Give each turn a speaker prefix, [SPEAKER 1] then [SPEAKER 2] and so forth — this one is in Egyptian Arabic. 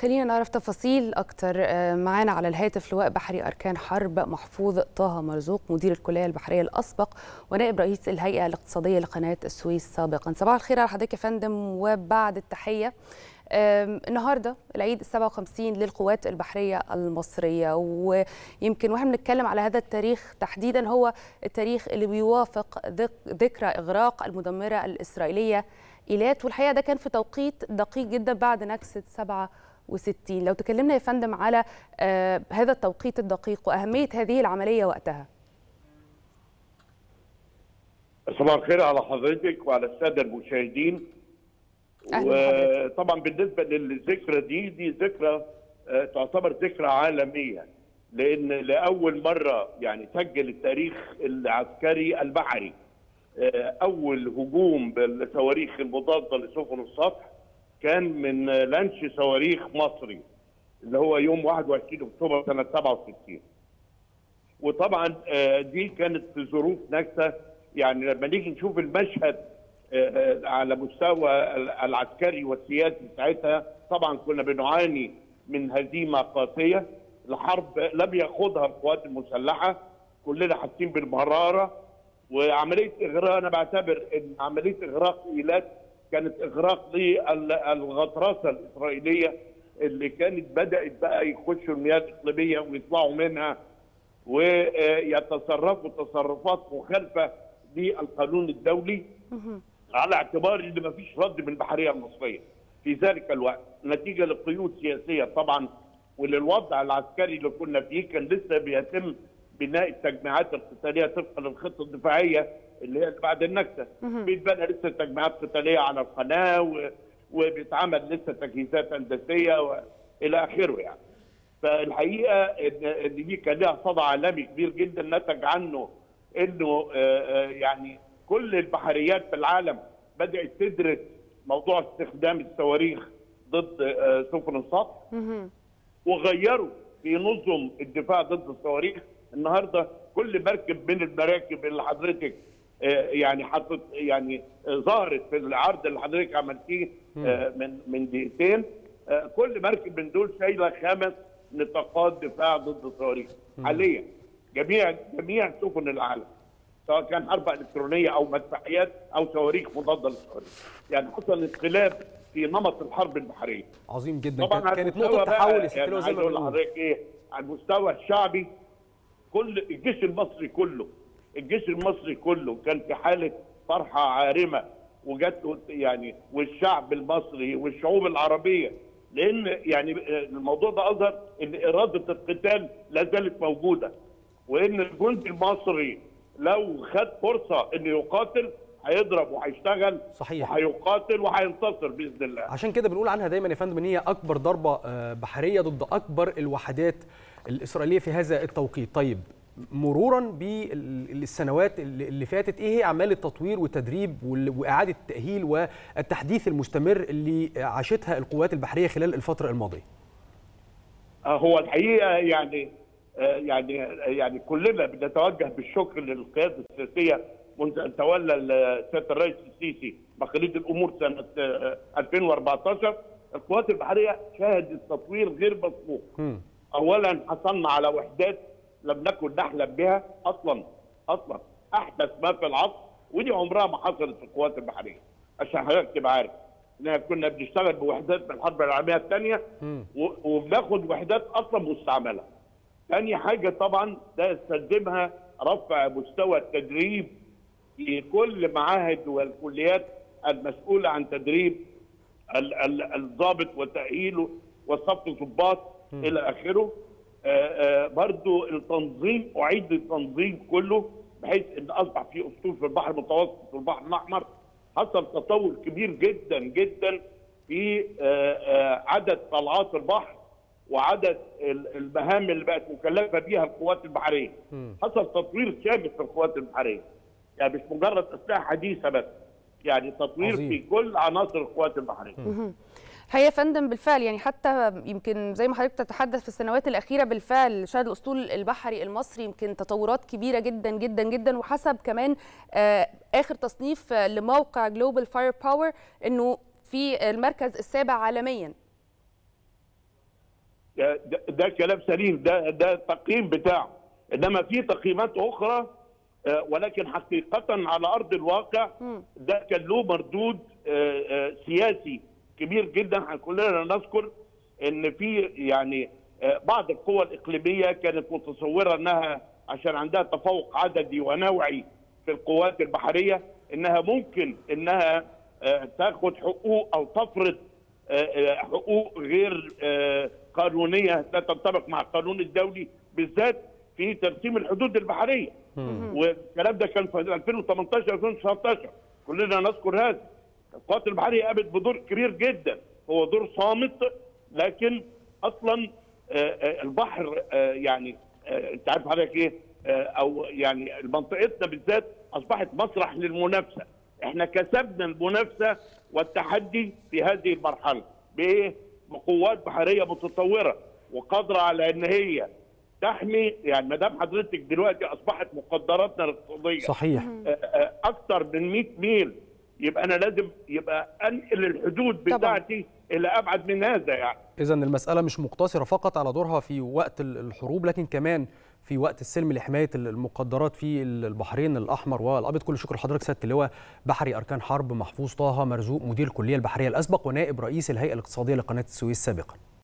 [SPEAKER 1] خلينا نعرف تفاصيل أكتر معانا على الهاتف لواء بحري أركان حرب محفوظ طه مرزوق مدير الكلية البحرية الأسبق ونائب رئيس الهيئة الاقتصادية لقناة السويس سابقا صباح الخير على حضرتك يا فندم وبعد التحية النهارده العيد ال 57 للقوات البحريه المصريه ويمكن واحنا بنتكلم على هذا التاريخ تحديدا هو التاريخ اللي بيوافق ذكرى اغراق المدمره الاسرائيليه ايلات والحقيقه ده كان في توقيت دقيق جدا بعد نكسه 67 لو تكلمنا يا فندم على هذا التوقيت الدقيق واهميه هذه العمليه وقتها
[SPEAKER 2] صباح الخير على حضرتك وعلى الساده المشاهدين وطبعا بالنسبه للذكرى دي دي ذكرى تعتبر ذكرى عالميه لان لاول مره يعني سجل التاريخ العسكري البحري اول هجوم بالصواريخ المضاده لسفن السطح كان من لانش صواريخ مصري اللي هو يوم 21 اكتوبر سنه 67 وطبعا دي كانت في ظروف نكسه يعني لما نيجي نشوف المشهد على مستوى العسكري والسياسي ساعتها طبعا كنا بنعاني من هزيمه قاسيه الحرب لم يخوضها القوات المسلحه كلنا حاسين بالمراره وعمليه اغراق انا بعتبر ان عمليه اغراق ايلات كانت اغراق للغطرسه الاسرائيليه اللي كانت بدات بقى يخشوا المياه الاقليميه ويطلعوا منها ويتصرفوا تصرفات مخالفه للقانون الدولي على اعتبار ان ما فيش رد من البحريه المصريه في ذلك الوقت نتيجه لقيود سياسيه طبعا وللوضع العسكري اللي كنا فيه كان لسه بيتم بناء التجميعات القتاليه طبقا للخطه الدفاعيه اللي هي بعد النكسه بيتبنى لسه تجميعات قتاليه على القناه و... وبيتعمل لسه تجهيزات هندسيه والى اخره يعني فالحقيقه ان ان دي كان لها صدى عالمي كبير جدا نتج عنه انه يعني كل البحريات في العالم بدات تدرس موضوع استخدام الصواريخ ضد سفن السطح وغيروا في نظم الدفاع ضد الصواريخ النهارده كل مركب من المراكب اللي حضرتك يعني حطت يعني ظهرت في العرض اللي حضرتك عملتيه من من دقيقتين كل مركب من دول شايله خمس نطاقات دفاع ضد الصواريخ حاليا جميع جميع سفن العالم سواء كان حرب الكترونيه او مدفعيات او صواريخ مضاده للصواريخ يعني حصل انقلاب في نمط الحرب البحريه
[SPEAKER 3] عظيم جدا طبعا كانت نقطه تحول يا
[SPEAKER 2] يعني عايز اقول لحضرتك ايه على المستوى الشعبي كل الجيش المصري كله الجيش المصري كله كان في حاله فرحه عارمه وجت يعني والشعب المصري والشعوب العربيه لان يعني الموضوع ده اظهر ان اراده القتال لا زالت موجوده وان الجندي المصري لو خد فرصه انه يقاتل هيضرب وهيشتغل
[SPEAKER 3] صحيح
[SPEAKER 2] وهيقاتل وهينتصر باذن الله
[SPEAKER 3] عشان كده بنقول عنها دايما يا فندم ان هي اكبر ضربه بحريه ضد اكبر الوحدات الاسرائيليه في هذا التوقيت طيب مرورا بالسنوات اللي فاتت ايه هي اعمال التطوير والتدريب واعاده التاهيل والتحديث المستمر اللي عاشتها القوات البحريه خلال الفتره الماضيه
[SPEAKER 2] هو الحقيقه يعني يعني يعني كلنا بنتوجه بالشكر للقياده السياسيه منذ ان تولى سياده الرئيس السيسي مقاليد الامور سنه 2014 القوات البحريه شهدت تطوير غير مسبوق. اولا حصلنا على وحدات لم نكن نحلم بها اصلا اصلا احدث ما في العصر ودي عمرها ما حصلت في القوات البحريه عشان حضرتك تبقى عارف احنا كنا بنشتغل بوحدات من الحرب العالميه الثانيه وبناخد وحدات اصلا مستعمله. ثاني حاجه طبعا ده يستلزمها رفع مستوى التدريب في كل معاهد والكليات المسؤوله عن تدريب الضابط وتاهيله وصف الضباط الى اخره برضو التنظيم اعيد التنظيم كله بحيث ان اصبح في اسطول في البحر المتوسط والبحر الاحمر حصل تطور كبير جدا جدا في عدد طلعات البحر وعدد المهام اللي بقت مكلفه بيها القوات البحريه حصل تطوير شامل في القوات البحريه يعني مش مجرد اسلحه حديثه بس يعني تطوير عظيم. في كل عناصر القوات البحريه
[SPEAKER 1] هي فندم بالفعل يعني حتى يمكن زي ما حضرتك تتحدث في السنوات الاخيره بالفعل شهد الاسطول البحري المصري يمكن تطورات كبيره جدا جدا جدا وحسب كمان اخر تصنيف لموقع جلوبال فاير باور انه في المركز السابع عالميا
[SPEAKER 2] ده, ده كلام سليم ده ده التقييم بتاعه انما في تقييمات اخرى آه، ولكن حقيقه على ارض الواقع ده كان له مردود آه، آه، سياسي كبير جدا كلنا نذكر ان في يعني آه، بعض القوى الاقليميه كانت متصوره انها عشان عندها تفوق عددي ونوعي في القوات البحريه انها ممكن انها آه، تاخد حقوق او تفرض آه، آه، حقوق غير آه، قانونيه لا تنطبق مع القانون الدولي بالذات في ترسيم الحدود البحريه والكلام ده كان في 2018 2019 كلنا نذكر هذا القوات البحريه قامت بدور كبير جدا هو دور صامت لكن اصلا آه، آه، البحر آه، يعني آه، انت عارف حضرتك ايه آه، او يعني منطقتنا بالذات اصبحت مسرح للمنافسه احنا كسبنا المنافسه والتحدي في هذه المرحله بايه؟ بقوات بحريه متطوره وقادره على ان هي تحمي يعني ما دام حضرتك دلوقتي اصبحت مقدراتنا الاقتصاديه
[SPEAKER 3] صحيح
[SPEAKER 2] اكثر من 100 ميل يبقى انا لازم يبقى انقل الحدود
[SPEAKER 1] طبعاً.
[SPEAKER 2] بتاعتي الى ابعد من هذا يعني
[SPEAKER 3] اذا المساله مش مقتصره فقط على دورها في وقت ال- الحروب لكن كمان في وقت السلم لحمايه ال- المقدرات في ال- البحرين الاحمر والابيض كل الشكر لحضرتك سياده اللواء بحري اركان حرب محفوظ طه مرزوق مدير الكليه البحريه الاسبق ونائب رئيس الهيئه الاقتصاديه لقناه السويس سابقا